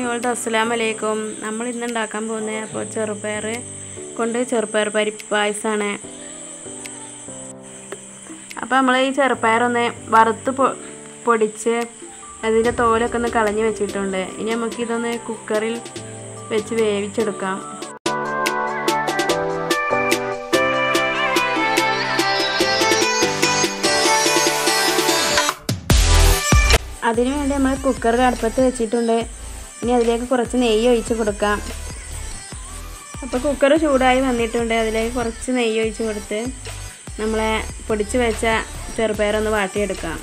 World അസ്സലാം വലൈക്കും നമ്മൾ ഇന്ന് ഉണ്ടാക്കാൻ പോകുന്നത് അപ്പോൾ ചെറുപയർ കൊണ്ട് ചെറുപയർ പരിപ്പ് പായസമാണ് അപ്പോൾ നമ്മൾ ഈ ചെറുപയറൊന്ന് വറുത്ത് പൊ പൊടിച്ച് അതിൻ്റെ തോലൊക്കെ ഒന്ന് കളഞ്ഞ് വെച്ചിട്ടുണ്ട് ഇനി നമുക്കിതൊന്ന് കുക്കറിൽ വെച്ച് വേവിച്ചെടുക്കാം അതിനു വേണ്ടി നമ്മൾ കുക്കർ അടുപ്പത്ത് വെച്ചിട്ടുണ്ട് ഇനി അതിലേക്ക് കുറച്ച് നെയ്യ് ഒഴിച്ച് കൊടുക്കാം അപ്പോൾ കുക്കർ ചൂടായി വന്നിട്ടുണ്ട് അതിലേക്ക് കുറച്ച് നെയ്യ് ഒഴിച്ച് കൊടുത്ത് നമ്മളെ പൊടിച്ച് വെച്ച ചെറുപയറൊന്ന് വാട്ടിയെടുക്കാം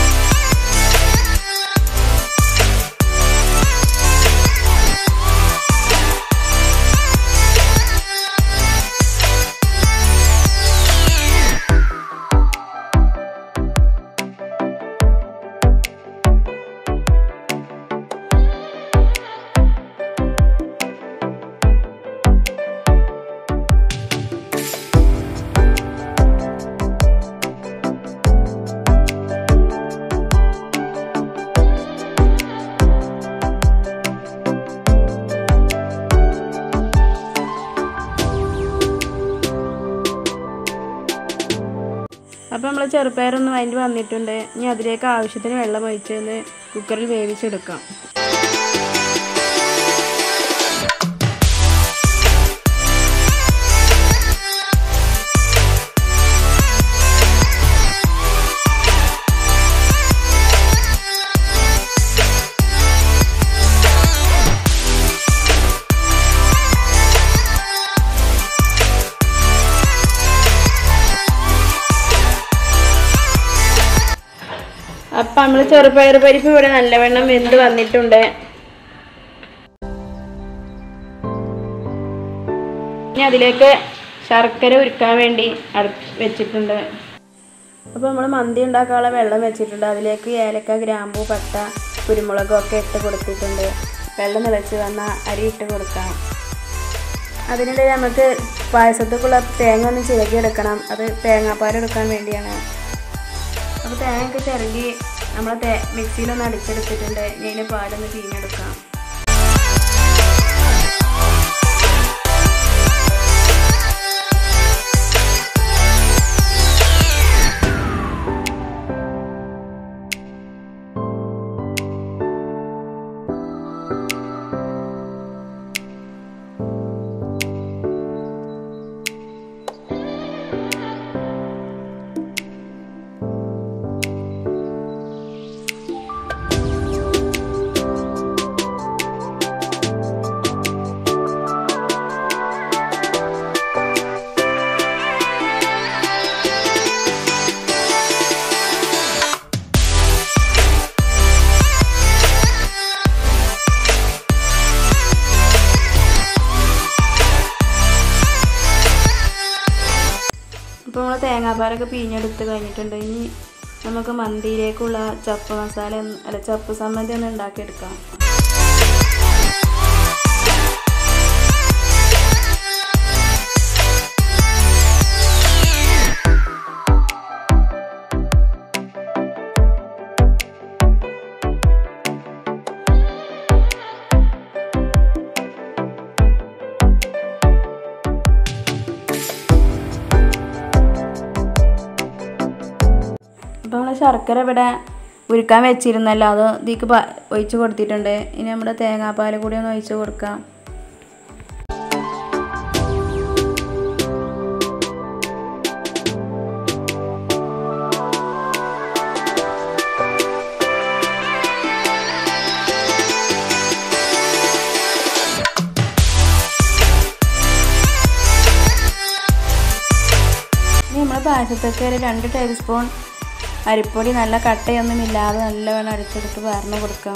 അപ്പോൾ നമ്മൾ ചെറുപയറൊന്ന് അതിൻ്റെ വന്നിട്ടുണ്ട് ഇനി അതിലേക്ക് ആവശ്യത്തിന് വെള്ളം ഒഴിച്ചൊന്ന് കുക്കറിൽ വേവിച്ചെടുക്കാം അപ്പം നമ്മൾ ചെറുപയർ പരിപ്പ് ഇവിടെ നല്ലവണ്ണം വെന്ത് വന്നിട്ടുണ്ട് ഇനി അതിലേക്ക് ശർക്കര ഉരുക്കാൻ വേണ്ടി അടു വെച്ചിട്ടുണ്ട് അപ്പോൾ നമ്മൾ മന്തി ഉണ്ടാക്കാനുള്ള വെള്ളം വെച്ചിട്ടുണ്ട് അതിലേക്ക് ഏലക്ക ഗ്രാമ്പൂ പട്ട കുരുമുളകും ഒക്കെ ഇട്ട് കൊടുത്തിട്ടുണ്ട് വെള്ളം തിളച്ച് വന്ന അരി ഇട്ട് കൊടുക്കാം അതിനിടെ നമുക്ക് പായസത്തേക്കുള്ള തേങ്ങ ഒന്ന് ചിരകിയെടുക്കണം അത് തേങ്ങാപ്പാൽ എടുക്കാൻ വേണ്ടിയാണ് അപ്പോൾ തേങ്ങയൊക്കെ ചിരകി നമ്മൾ തേ മിക്സിയിലൊന്ന് അടിച്ചെടുത്തിട്ടുണ്ട് ഇനി അതിന് പാലൊന്ന് പിഴിഞ്ഞെടുക്കാം അപ്പോൾ നമ്മൾ തേങ്ങാപ്പാലൊക്കെ പിഴിഞ്ഞെടുത്ത് കഴിഞ്ഞിട്ടുണ്ട് ഇനി നമുക്ക് മന്തിയിലേക്കുള്ള ചപ്പ് മസാല ഒന്ന് അല്ല ചപ്പ് സമ്മതി ഒന്ന് ഉണ്ടാക്കിയെടുക്കാം അപ്പോൾ നമ്മൾ ശർക്കര ഇവിടെ ഉരുക്കാൻ വെച്ചിരുന്നല്ലോ അത് ഇതിക്ക് ഒഴിച്ച് കൊടുത്തിട്ടുണ്ട് ഇനി നമ്മുടെ തേങ്ങാപ്പാൽ കൂടി ഒന്ന് ഒഴിച്ച് കൊടുക്കാം ഇനി നമ്മൾ പായസത്തൊക്കെ ഒരു രണ്ട് ടേബിൾ സ്പൂൺ അരിപ്പൊടി നല്ല കട്ടയൊന്നും ഇല്ലാതെ നല്ലവണ്ണം അടിച്ചെടുത്ത് വാർന്ന് കൊടുക്കാം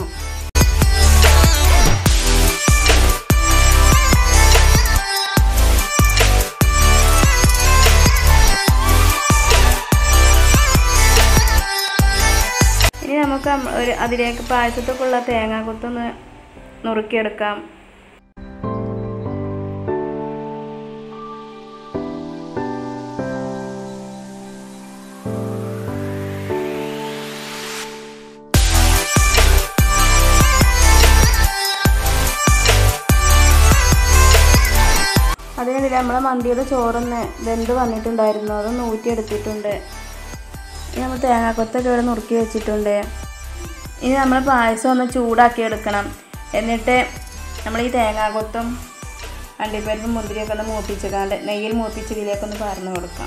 ഇനി നമുക്ക് ഒരു അതിലേക്ക് പായസത്തേക്കുള്ള തേങ്ങാക്കൊത്തൊന്ന് നുറുക്കിയെടുക്കാം നമ്മളെ മന്തിയുടെ ചോറൊന്ന് വെന്ത് വന്നിട്ടുണ്ടായിരുന്നു അതൊന്ന് ഊറ്റിയെടുത്തിട്ടുണ്ട് ഇനി നമ്മൾ തേങ്ങാക്കൊത്തൊക്കെ ഇവിടെ നുറുക്കി വെച്ചിട്ടുണ്ട് ഇനി നമ്മൾ പായസം ഒന്ന് ചൂടാക്കി എടുക്കണം എന്നിട്ട് നമ്മൾ ഈ തേങ്ങാക്കൊത്തും അണ്ടിപ്പരിപ്പും മുന്തിരിയൊക്കെ ഒന്ന് മൂപ്പിച്ചേക്കാണ്ട് നെയ്യിൽ മൂപ്പിച്ച് ഇതിലേക്ക് ഒന്ന് പകർന്നു കൊടുക്കാം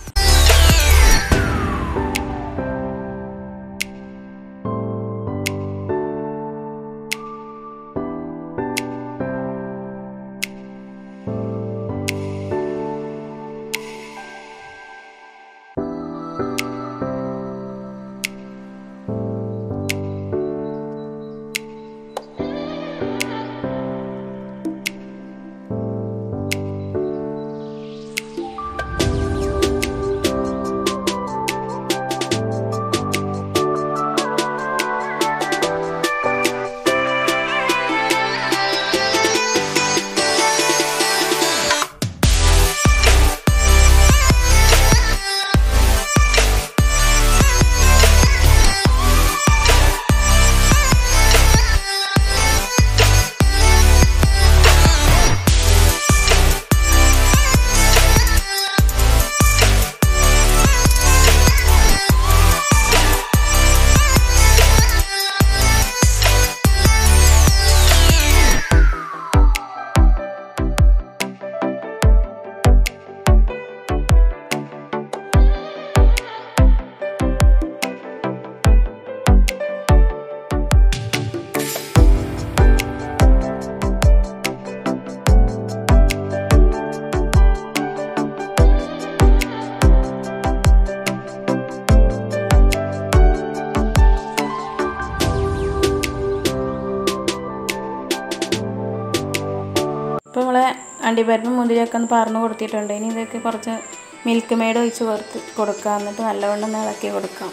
ഇപ്പോൾ നമ്മളെ അണ്ടിപ്പരിപ്പും മുന്തിരിയൊക്കെ ഒന്ന് പറന്ന് കൊടുത്തിട്ടുണ്ട് ഇനി ഇതൊക്കെ കുറച്ച് മിൽക്ക് മെയ്ഡ് ഒഴിച്ച് കൊടുത്ത് കൊടുക്കാം എന്നിട്ട് നല്ലവണ്ണം ഒന്ന് ഇളക്കി കൊടുക്കാം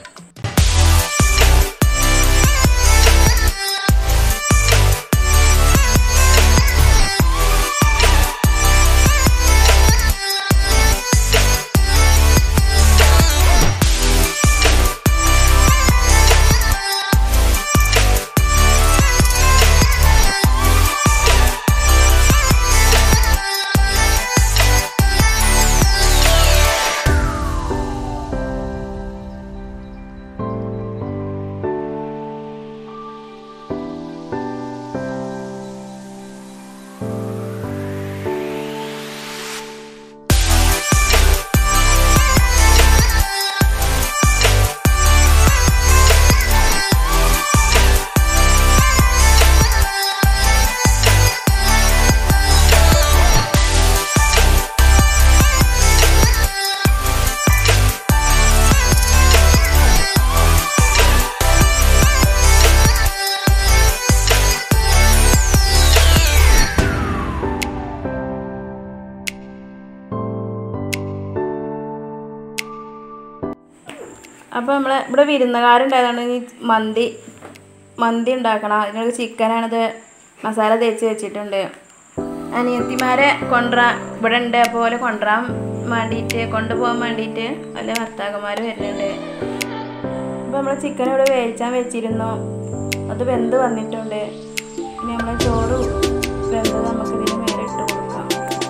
അപ്പോൾ നമ്മൾ ഇവിടെ വിരുന്നുകാരുണ്ടായതുകൊണ്ട് ഇനി മന്തി മന്തി ഉണ്ടാക്കണം അതിനൊരു ചിക്കനാണിത് മസാല തേച്ച് വെച്ചിട്ടുണ്ട് അനിയത്തിമാരെ കൊണ്ടുവരാൻ ഇവിടെ ഉണ്ട് പോലെ കൊണ്ടുവരാൻ വേണ്ടിയിട്ട് കൊണ്ടുപോകാൻ വേണ്ടിയിട്ട് വല്ല ഭർത്താക്കന്മാർ വരുന്നുണ്ട് അപ്പോൾ നമ്മൾ ചിക്കൻ ഇവിടെ വേവിച്ചാൻ വെച്ചിരുന്നു അത് വെന്ത് വന്നിട്ടുണ്ട് ഇനി നമ്മൾ ചോറ് വെന്ത് നമുക്കിതിന് മേലെ ഇട്ട് കൊടുക്കാം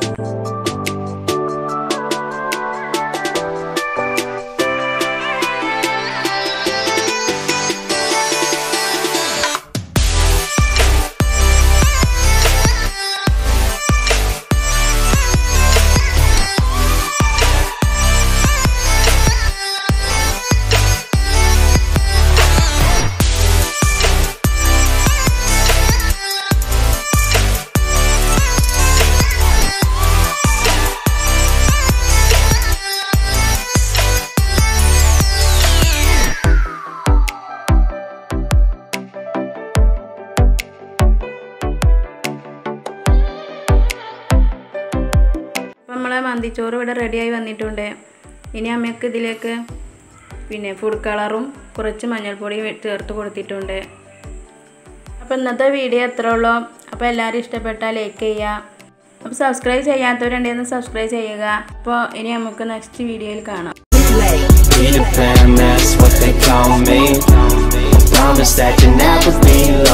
അപ്പം നമ്മളെ മന്തിച്ചോറ് ഇവിടെ റെഡിയായി വന്നിട്ടുണ്ട് ഇനി അമ്മയ്ക്ക് ഇതിലേക്ക് പിന്നെ ഫുഡ് കളറും കുറച്ച് മഞ്ഞൾപ്പൊടിയും ചേർത്ത് കൊടുത്തിട്ടുണ്ട് അപ്പോൾ ഇന്നത്തെ വീഡിയോ എത്ര ഉള്ളൂ അപ്പോൾ എല്ലാവരും ഇഷ്ടപ്പെട്ടാൽ ലൈക്ക് ചെയ്യുക അപ്പോൾ സബ്സ്ക്രൈബ് ചെയ്യാത്തവരുണ്ടെങ്കിൽ ഒന്ന് സബ്സ്ക്രൈബ് ചെയ്യുക അപ്പോൾ ഇനി നമുക്ക് നെക്സ്റ്റ് വീഡിയോയിൽ കാണാം Peter Pan, that's what they call me. Promise that you'll never be lonely.